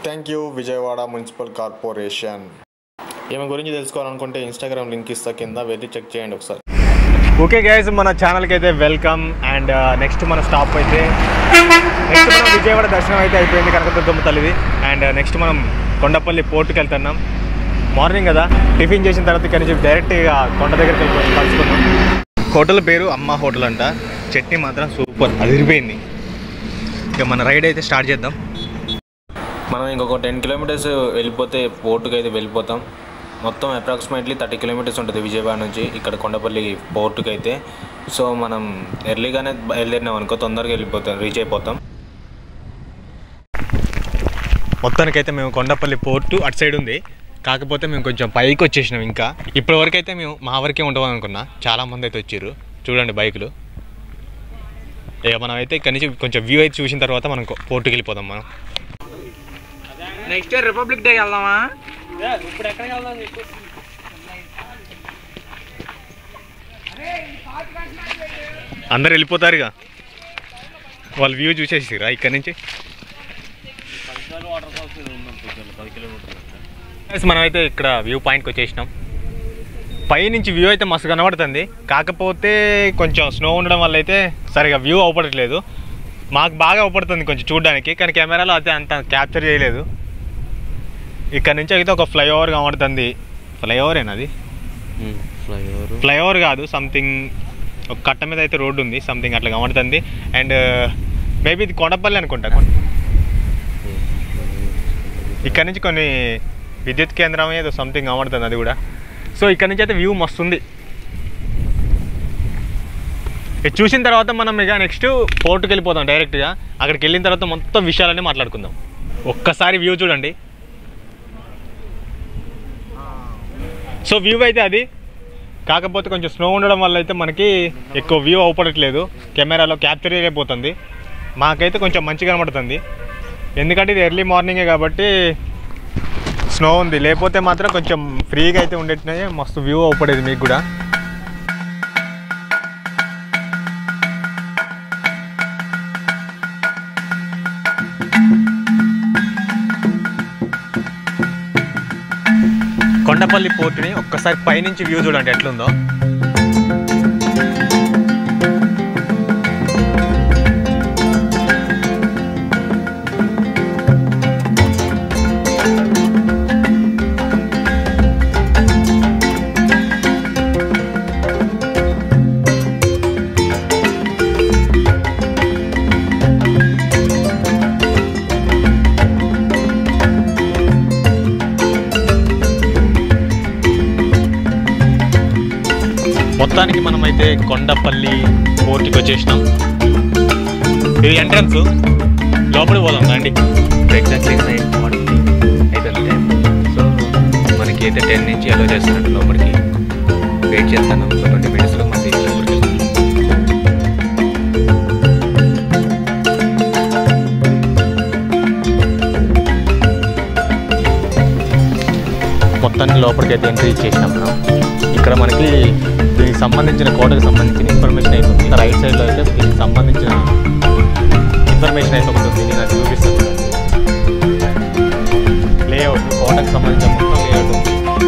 thank you Vijayawada municipal corporation ఈమె గురించి తెలుసుకోవాలనుకుంటే ఇన్స్టాగ్రామ్ లింక్ ఇస్తా కింద వెళ్ళి చెక్ చేయండి ఒకసారి ఓకే గైస్ మన ఛానల్కి అయితే వెల్కమ్ అండ్ నెక్స్ట్ మన స్టాప్ అయితే నెక్స్ట్ మనం విజయవాడ దర్శనం అయితే అయిపోయింది కనకదుర్గమ్మ తల్లిది అండ్ నెక్స్ట్ మనం కొండపల్లి పోర్టుకి వెళ్తున్నాం మార్నింగ్ కదా టిఫిన్ చేసిన తర్వాత ఇక్కడ నుంచి డైరెక్ట్గా కొండ దగ్గరికి వెళ్ళిపోయి కలుసుకుందాం హోటల్ పేరు అమ్మ హోటల్ అంట చట్నీ మాత్రం సూపర్ అదిరిపోయింది ఇక మన రైడ్ అయితే స్టార్ట్ చేద్దాం మనం ఇంకొక టెన్ కిలోమీటర్స్ వెళ్ళిపోతే పోర్టుకి అయితే వెళ్ళిపోతాం మొత్తం అప్రాక్సిమేట్లీ థర్టీ కిలోమీటర్స్ ఉంటుంది విజయవాడ నుంచి ఇక్కడ కొండపల్లి పోర్టుకి అయితే సో మనం ఎర్లీగానే బయలుదేరినాం అనుకో తొందరగా వెళ్ళిపోతాం రీచ్ అయిపోతాం మొత్తానికైతే మేము కొండపల్లి పోర్టు అటు సైడ్ ఉంది కాకపోతే మేము కొంచెం పైకి వచ్చేసినాం ఇంకా ఇప్పటి వరకు అయితే మేము మా వరకే ఉంటాం అనుకున్నా చాలా మంది అయితే వచ్చారు చూడండి బైకులు ఇక మనం అయితే ఇక్కడి నుంచి కొంచెం వ్యూ అయితే చూసిన తర్వాత మనం కో- పోర్టుకి వెళ్ళిపోదాం మనం నెక్స్ట్ రిపబ్లిక్ డే వెళ్దామా అందరు వెళ్ళిపోతారుగా వాళ్ళు వ్యూ చూసేసిరా ఇక్కడి నుంచి Guys, మనమైతే ఇక్కడ వ్యూ పాయింట్కి వచ్చేసినాం పైనుంచి వ్యూ అయితే మస్తు కనబడుతుంది కాకపోతే కొంచెం స్నో ఉండడం వల్ల అయితే సరిగా వ్యూ అవపడట్లేదు మాకు బాగా అవపడుతుంది కొంచెం చూడడానికి కానీ కెమెరాలో అయితే అంత క్యాప్చర్ చేయలేదు ఇక్కడ నుంచి అయితే ఒక ఫ్లైఓవర్ కనబడుతుంది ఫ్లైఓవర్ అది ఫ్లైఓవర్ ఫ్లైఓవర్ కాదు సంథింగ్ ఒక కట్ట మీద అయితే రోడ్డు ఉంది సంథింగ్ అట్లా కనబడుతుంది అండ్ మేబీ ఇది కొండపల్లి అనుకుంటా ఇక్కడ నుంచి కొన్ని విద్యుత్ కేంద్రం ఏదో సంథింగ్ కనబడుతుంది అది కూడా సో ఇక్కడ నుంచి అయితే వ్యూ మస్తు ఉంది ఇది చూసిన తర్వాత మనం ఇక నెక్స్ట్ పోర్టుకి వెళ్ళిపోతాం డైరెక్ట్గా అక్కడికి వెళ్ళిన తర్వాత మొత్తం విషయాలన్నీ మాట్లాడుకుందాం ఒక్కసారి వ్యూ చూడండి సో వ్యూ అయితే అది కాకపోతే కొంచెం స్నో ఉండడం వల్ల అయితే మనకి ఎక్కువ వ్యూ అవపడట్లేదు కెమెరాలో క్యాప్చర్ అయిపోతుంది మాకైతే కొంచెం మంచిగా కనబడుతుంది ఎందుకంటే ఇది ఎర్లీ మార్నింగే కాబట్టి స్నో ఉంది లేకపోతే మాత్రం కొంచెం ఫ్రీగా అయితే ఉండేట్టునే మస్తు వ్యూ అవపడేది మీకు కూడా కొండపల్లి పోర్టుని ఒక్కసారి పైనుంచి వ్యూ చూడండి ఎట్లుందో మొత్తానికి మనమైతే కొండపల్లి పోర్టుకి వచ్చేసినాం ఇది ఎంట్రన్స్ లోపలికి పోదాం రండి ఎగ్జాక్ట్లీ నైన్ ఫార్టీ అయిపోయింది టైం సో మనకి అయితే టెన్ నుంచి అలో చేస్తారంట లోపలికి వెయిట్ చేస్తాను ఒక ట్వంటీ మినిట్స్లో మళ్ళీ లోపలికి వెళ్తాను మొత్తాన్ని లోపలికి అయితే ఎంట్రీ ఇచ్చేసినాం మనం ఇక్కడ మనకి దీనికి సంబంధించిన కోటకు సంబంధించిన ఇన్ఫర్మేషన్ అయితే ఉంది రైట్ సైడ్లో అయితే దీనికి సంబంధించిన ఇన్ఫర్మేషన్ అయితే ఒకటి ఉంది నేను అది చూపిస్తాను లేఅవుట్ కోటకు సంబంధించిన మొత్తం లేఅవుట్ ఉంది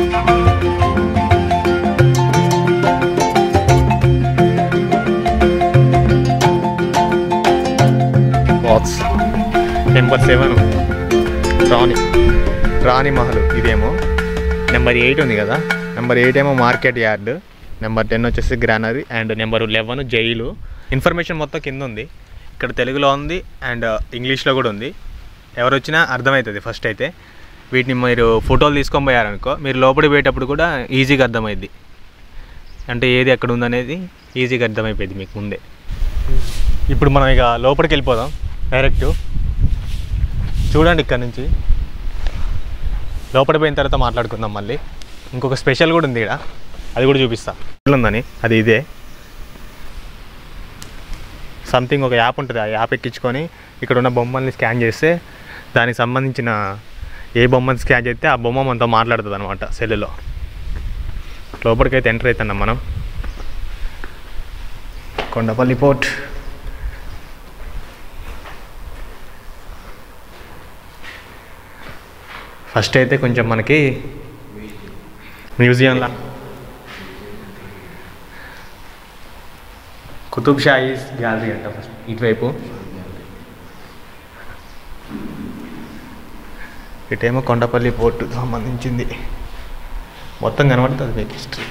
box number seven Rani Rani Mahal ఇదేమో నెంబర్ ఎయిట్ ఉంది కదా నెంబర్ ఎయిట్ ఏమో మార్కెట్ యార్డ్ నెంబర్ టెన్ వచ్చేసి granary and number eleven jail information మొత్తం కింద ఉంది ఇక్కడ తెలుగులో ఉంది అండ్ ఇంగ్లీష్లో కూడా ఉంది ఎవరు వచ్చినా అర్థమవుతుంది ఫస్ట్ అయితే వీటిని మీరు ఫోటోలు తీసుకొని పోయారనుకో మీరు లోపలికి పోయేటప్పుడు కూడా ఈజీగా అర్థమైద్ది అంటే ఏది ఎక్కడ ఉందనేది ఈజీగా అర్థమైపోయింది మీకు ముందే ఇప్పుడు మనం ఇక లోపలికి వెళ్ళిపోదాం డైరెక్ట్ చూడండి ఇక్కడ నుంచి లోపల పోయిన తర్వాత మాట్లాడుకుందాం మళ్ళీ ఇంకొక స్పెషల్ కూడా ఉంది ఇక్కడ అది కూడా చూపిస్తా ఉందని అది ఇదే సంథింగ్ ఒక యాప్ ఉంటుంది ఆ యాప్ ఎక్కించుకొని ఇక్కడ ఉన్న బొమ్మల్ని స్కాన్ చేస్తే దానికి సంబంధించిన ఏ బొమ్మని స్కాన్ చేస్తే ఆ బొమ్మ మనతో మాట్లాడుతుంది అనమాట సెల్లులో లోపలికైతే ఎంటర్ అవుతున్నాం మనం కొండపల్లి పోర్ట్ ఫస్ట్ అయితే కొంచెం మనకి మ్యూజియంలా కుతుబ్ షాహీస్ గ్యాలరీ అంట ఫస్ట్ ఇటువైపు ఇటేమో కొండపల్లి పోర్టు సంబంధించింది మొత్తం కనబడుతుంది మీకు హిస్టరీ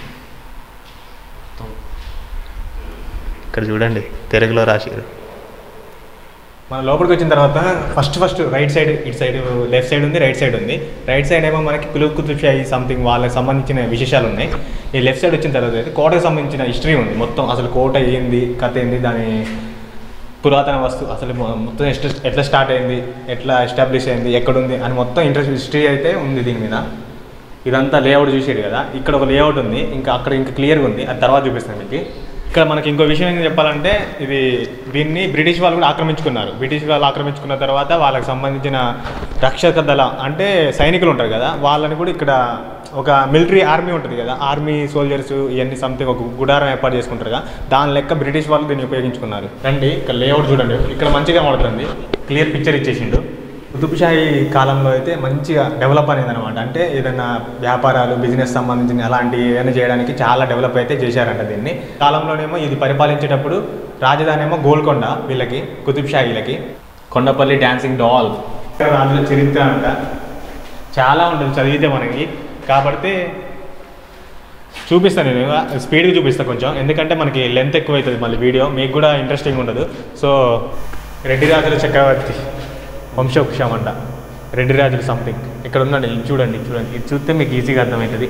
ఇక్కడ చూడండి తెలుగులో రాశారు మన లోపలికి వచ్చిన తర్వాత ఫస్ట్ ఫస్ట్ రైట్ సైడ్ ఇటు సైడ్ లెఫ్ట్ సైడ్ ఉంది రైట్ సైడ్ ఉంది రైట్ సైడ్ ఏమో మనకి కులు కుతుబ్ షాహీ సంథింగ్ వాళ్ళకి సంబంధించిన విశేషాలు ఉన్నాయి ఈ లెఫ్ట్ సైడ్ వచ్చిన తర్వాత అయితే కోటకు సంబంధించిన హిస్టరీ ఉంది మొత్తం అసలు కోట ఏంది కథ ఏంది దాని పురాతన వస్తువు అసలు మొ- మొత్తం ఎట్లా ఎట్లా స్టార్ట్ అయింది ఎట్లా ఎస్టాబ్లిష్ అయింది ఎక్కడుంది అని మొత్తం ఇంట్రెస్ట్ హిస్టరీ అయితే ఉంది దీని మీద ఇదంతా లేఅవుట్ చూసేది కదా ఇక్కడ ఒక లేఅవుట్ ఉంది ఇంకా అక్కడ ఇంకా క్లియర్గా ఉంది అది తర్వాత చూపిస్తాను మీకు ఇక్కడ మనకి ఇంకో విషయం ఏం చెప్పాలంటే ఇది దీన్ని బ్రిటిష్ వాళ్ళు కూడా ఆక్రమించుకున్నారు బ్రిటిష్ వాళ్ళు ఆక్రమించుకున్న తర్వాత వాళ్ళకి సంబంధించిన రక్షక దళ అంటే సైనికులు ఉంటారు కదా వాళ్ళని కూడా ఇక్కడ ఒక మిలిటరీ ఆర్మీ ఉంటుంది కదా ఆర్మీ సోల్జర్స్ ఇవన్నీ సంథింగ్ ఒక గుడారం ఏర్పాటు చేసుకుంటారు కదా దాని లెక్క బ్రిటిష్ వాళ్ళు దీన్ని ఉపయోగించుకున్నారు రండి ఇక్కడ లేఅవుట్ చూడండి ఇక్కడ మంచిగా కనబడుతుంది క్లియర్ పిక్చర్ ఇచ్చేసిండు కుతుబ్షాహీ కాలంలో అయితే మంచిగా డెవలప్ అనేది అనమాట అంటే ఏదైనా వ్యాపారాలు బిజినెస్ సంబంధించిన అలాంటి ఏదైనా చేయడానికి చాలా డెవలప్ అయితే చేశారంట దీన్ని కాలంలోనేమో ఇది పరిపాలించేటప్పుడు రాజధాని ఏమో గోల్కొండ వీళ్ళకి కుతుబ్షాహీలకి కొండపల్లి డాన్సింగ్ డాల్ రాజుల చరిత్ర అంట చాలా ఉంటుంది చదివితే మనకి కాబట్టి చూపిస్తాను నేను స్పీడ్గా చూపిస్తాను కొంచెం ఎందుకంటే మనకి లెంత్ ఎక్కువ అవుతుంది మళ్ళీ వీడియో మీకు కూడా ఇంట్రెస్టింగ్ ఉండదు సో రెడ్డి రాజుల చక్రవర్తి వంశవృక్షం అంట రెడ్డి రాజులు సంథింగ్ ఇక్కడ ఉందండి ఇది చూడండి ఇది చూడండి ఇది చూస్తే మీకు ఈజీగా అర్థమవుతుంది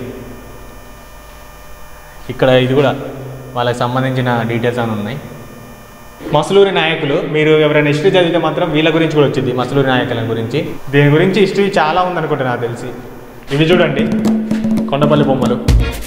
ఇక్కడ ఇది కూడా వాళ్ళకి సంబంధించిన డీటెయిల్స్ అని ఉన్నాయి మసలూరి నాయకులు మీరు ఎవరైనా హిస్టరీ చదివితే మాత్రం వీళ్ళ గురించి కూడా వచ్చింది మసలూరి నాయకుల గురించి దీని గురించి హిస్టరీ చాలా ఉందనుకుంటా నాకు తెలిసి ఇవి చూడండి కొండపల్లి బొమ్మలు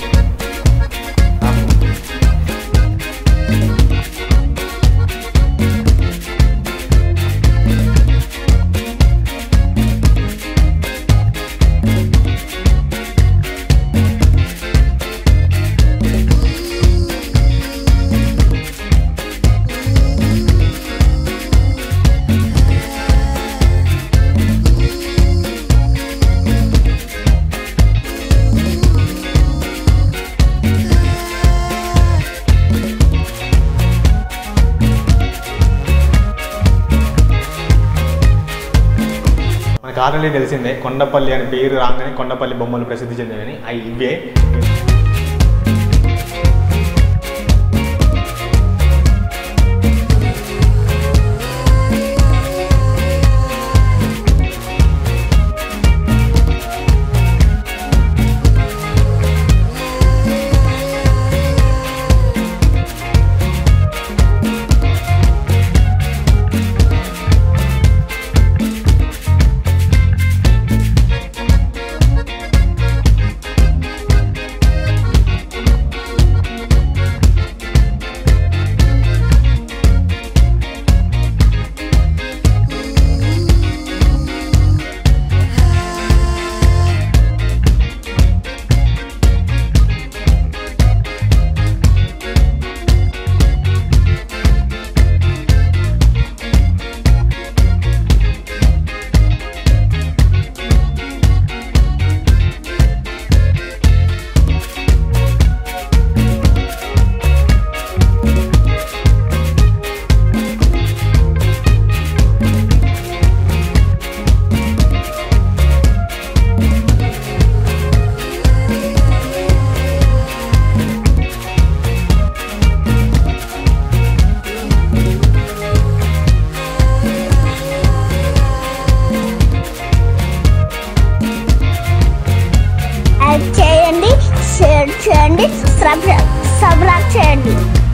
మనకు ఆల్రెడీ తెలిసిందే కొండపల్లి అనే పేరు రాగానే కొండపల్లి బొమ్మలు ప్రసిద్ధి చెందాయని అవి ఇవే లైక్ చేయండి షేర్ చేయండి సబ్స్క్రైబ్ సబ్స్క్రైబ్ చేయండి